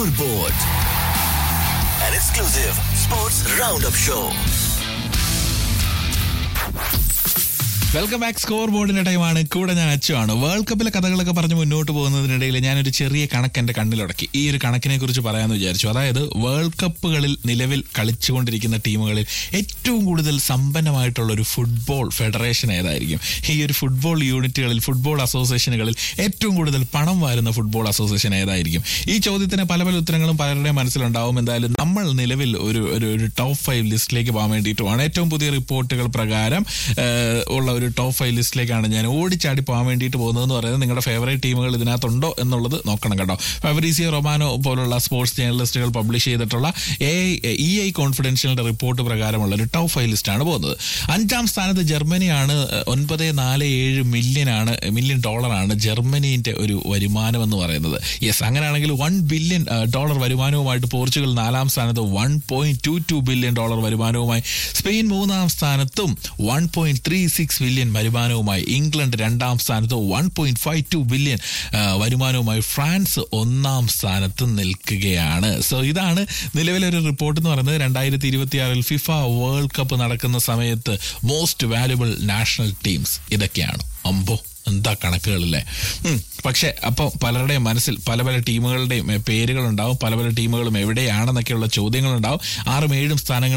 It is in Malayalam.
Scoreboard, an exclusive sports roundup show. Welcome back score ബോർഡിന്റെ ടൈമാണ് കൂടെ ഞാൻ അച്ചുവാണ് വേൾഡ് കപ്പിലെ കഥകളൊക്കെ പറഞ്ഞ് മുന്നോട്ട് പോകുന്നതിനിടയിൽ ഞാനൊരു ചെറിയ കണക്ക് എന്റെ കണ്ണിലുടക്കി ഈ ഒരു കണക്കിനെ കുറിച്ച് പറയാമെന്ന് വിചാരിച്ചു അതായത് വേൾഡ് കപ്പുകളിൽ നിലവിൽ കളിച്ചുകൊണ്ടിരിക്കുന്ന ടീമുകളിൽ ഏറ്റവും കൂടുതൽ സമ്പന്നമായിട്ടുള്ള ഒരു ഫുട്ബോൾ ഫെഡറേഷൻ ഏതായിരിക്കും ഈ ഒരു ഫുട്ബോൾ യൂണിറ്റുകളിൽ ഫുട്ബോൾ അസോസിയേഷനുകളിൽ ഏറ്റവും കൂടുതൽ പണം വാരുന്ന ഫുട്ബോൾ അസോസിയേഷൻ ഏതായിരിക്കും ഈ ചോദ്യത്തിന് പല പല ഉത്തരങ്ങളും പലരുടെയും മനസ്സിലുണ്ടാവും എന്തായാലും നമ്മൾ നിലവിൽ ഒരു ഒരു ഒരു ടോപ്പ് ഫൈവ് ലിസ്റ്റിലേക്ക് പോകാൻ വേണ്ടിയിട്ടുമാണ് ഏറ്റവും പുതിയ റിപ്പോർട്ടുകൾ പ്രകാരം ഏഹ്, ഉള്ള ഒരു ടോപ്പ് ഫൈവ് ലിസ്റ്റിലേക്കാണ് ഞാൻ ഓടിച്ചാടി പോകാൻ വേണ്ടിയിട്ട് പോകുന്നതെന്ന് പറയുന്നത് നിങ്ങളുടെ ഫേവറേറ്റ് ടീമുകൾ ഇതിനകത്തുണ്ടോ എന്നുള്ളത് നോക്കണം കേട്ടോ ഫെവറീസിയോ റൊമാനോ പോലുള്ള സ്പോർട്സ് ജേർണലിസ്റ്റുകൾ പബ്ലിഷ് ചെയ്തിട്ടുള്ള എ ഇ ഐ കോൺഫിഡൻഷ്യലിന്റെ റിപ്പോർട്ട് പ്രകാരമുള്ള ഒരു ടോപ്പ് ഫൈവ് ലിസ്റ്റാണ് പോകുന്നത് അഞ്ചാം സ്ഥാനത്ത് ജർമ്മനിയാണ് ഒൻപത് നാല് ഏഴ് മില്യൺ ആണ് മില്യൺ ഡോളറാണ് ജർമ്മനീന്റെ ഒരു വരുമാനം എന്ന് പറയുന്നത് യെസ് അങ്ങനെയാണെങ്കിൽ വൺ ബില്യൺ ഡോളർ വരുമാനവുമായിട്ട് പോർച്ചുഗൽ നാലാം സ്ഥാനത്ത് one point two two billion dollar വരുമാനവുമായി സ്പെയിൻ മൂന്നാം സ്ഥാനത്തും one point three six billion വരുമാനവുമായി ഇംഗ്ലണ്ട് രണ്ടാം സ്ഥാനത്ത് one point five two billion വരുമാനവുമായി ഫ്രാൻസ് ഒന്നാം സ്ഥാനത്ത് നിൽക്കുകയാണ് സോ ഇതാണ് നിലവിലെ ഒരു റിപ്പോർട്ട് എന്ന് പറയുന്നത് രണ്ടായിരത്തി ഇരുപത്തിയാറിൽ ഫിഫ വേൾഡ് കപ്പ് നടക്കുന്ന സമയത്ത് മോസ്റ്റ് വാല്യുബിൾ നാഷണൽ ടീംസ് ഇതൊക്കെയാണ് അമ്പോ എന്താ കണക്കുകളില്ലേ ഉം. പക്ഷെ അപ്പോൾ പലരുടെയും മനസ്സിൽ പല പല ടീമുകളുടെയും പേരുകളുണ്ടാവും പല പല ടീമുകളും എവിടെയാണെന്നൊക്കെയുള്ള ചോദ്യങ്ങളുണ്ടാവും ആറും ഏഴും സ്ഥാനങ്ങൾ